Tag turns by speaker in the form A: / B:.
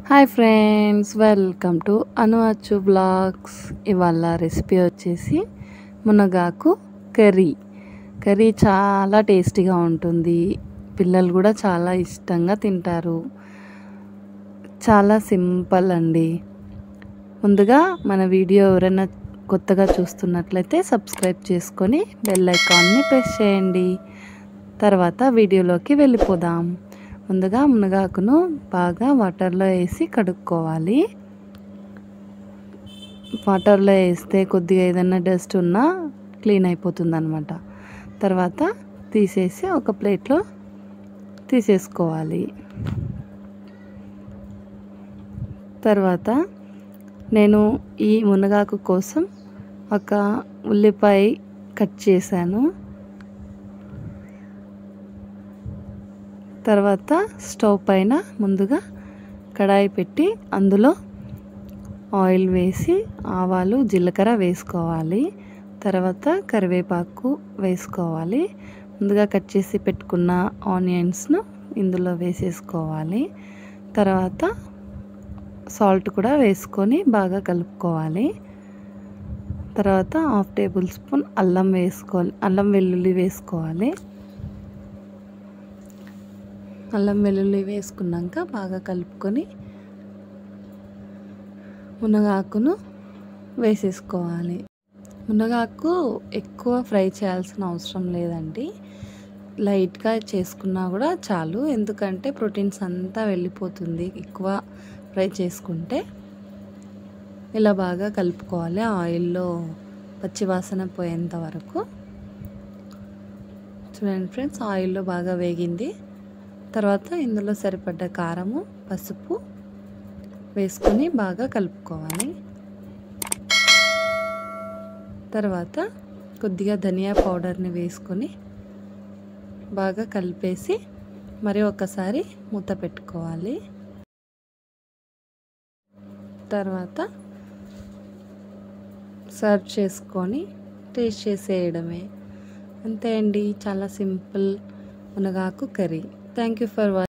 A: hi friends welcome to Anu Achu blogs ఇవాళ recipe వచ్చేసి మునగాకు కర్రీ కర్రీ చాలా టేస్టీగా ఉంటుంది పిల్లలు కూడా చాలా ఇష్టంగా తింటారు చాలా సింపుల్ అండి ముందుగా మన వీడియో ఎవరైనా కొత్తగా చూస్తున్నట్లయితే సబ్స్క్రైబ్ చేసుకొని బెల్ ఐకాన్ని ప్రెస్ చేయండి తర్వాత వీడియోలోకి వెళ్ళిపోదాం ముందుగా మునగాకును బాగా వాటర్లో వేసి కడుక్కోవాలి వాటర్లో వేస్తే కొద్దిగా ఏదైనా డస్ట్ ఉన్నా క్లీన్ అయిపోతుంది అనమాట తర్వాత తీసేసి ఒక ప్లేట్లో తీసేసుకోవాలి తర్వాత నేను ఈ మునగాకు కోసం ఒక ఉల్లిపాయ కట్ చేశాను తర్వాత స్టవ్ పైన ముందుగా కడాయి పెట్టి అందులో ఆయిల్ వేసి ఆవాలు జీలకర్ర వేసుకోవాలి తర్వాత కరివేపాకు వేసుకోవాలి ముందుగా కట్ చేసి పెట్టుకున్న ఆనియన్స్ను ఇందులో వేసేసుకోవాలి తర్వాత సాల్ట్ కూడా వేసుకొని బాగా కలుపుకోవాలి తర్వాత హాఫ్ టేబుల్ స్పూన్ అల్లం వేసుకోవాలి అల్లం వెల్లుల్లి వేసుకోవాలి అల్లం వెల్లుల్లి వేసుకున్నాక బాగా కలుపుకొని మునగాకును వేసేసుకోవాలి మునగాకు ఎక్కువ ఫ్రై చేయాల్సిన అవసరం లేదండి లైట్గా చేసుకున్నా కూడా చాలు ఎందుకంటే ప్రోటీన్స్ అంతా వెళ్ళిపోతుంది ఎక్కువ ఫ్రై చేసుకుంటే ఇలా బాగా కలుపుకోవాలి ఆయిల్లో పచ్చివాసన పోయేంత వరకు చూడండి ఫ్రెండ్స్ ఆయిల్లో బాగా వేగింది తర్వాత ఇందులో సరిపడ్డ కారము పసుపు వేసుకొని బాగా కలుపుకోవాలి తర్వాత కొద్దిగా ధనియా పౌడర్ని వేసుకొని బాగా కలిపేసి మరి ఒకసారి మూత పెట్టుకోవాలి తర్వాత సర్వ్ చేసుకొని టేస్ట్ చేసేయడమే అంతే అండి చాలా సింపుల్ మునగాకు curry thank you for watching